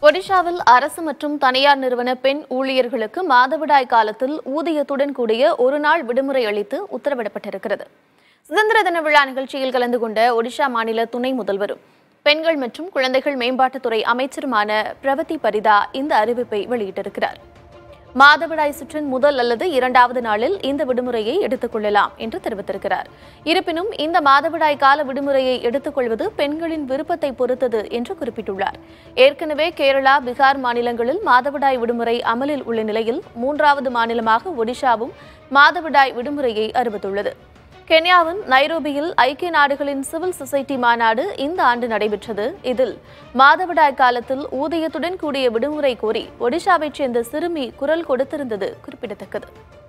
ஒடிஷாவில் அரசு மற்றும் தனியார் நிறுவன பெண் ஊழியர்களுக்கு மாதவிடாய் காலத்தில் ஊதியத்துடன் கூடிய ஒரு நாள் விடுமுறை அளித்து உத்தரவிடப்பட்டிருக்கிறது சுதந்திர தின விழா நிகழ்ச்சியில் கலந்து கொண்ட ஒடிஷா மாநில துணை முதல்வரும் பெண்கள் மற்றும் குழந்தைகள் மேம்பாட்டுத்துறை அமைச்சருமான பிரவதி பரிதா இந்த அறிவிப்பை வெளியிட்டிருக்கிறார் மாதவிடாய் சுற்றின் முதல் அல்லது இரண்டாவது நாளில் இந்த விடுமுறையை எடுத்துக் கொள்ளலாம் என்று தெரிவித்திருக்கிறார் இருப்பினும் இந்த மாதவிடாய் கால விடுமுறையை எடுத்துக் கொள்வது பெண்களின் விருப்பத்தை பொறுத்தது என்று குறிப்பிட்டுள்ளார் ஏற்கனவே கேரளா பீகார் மாநிலங்களில் மாதவிடாய் விடுமுறை அமலில் உள்ள நிலையில் மூன்றாவது மாநிலமாக ஒடிஷாவும் மாதவிடாய் விடுமுறையை அறிவித்துள்ளது கென்யாவின் நைரோபியில் ஐக்கிய நாடுகளின் சிவில் சொசைட்டி மாநாடு இந்த ஆண்டு நடைபெற்றது இதில் மாதவிடாய் காலத்தில் ஊதியத்துடன் கூடிய விடுமுறை கோரி ஒடிஷாவைச் சேர்ந்த சிறுமி குரல் கொடுத்திருந்தது குறிப்பிடத்தக்கது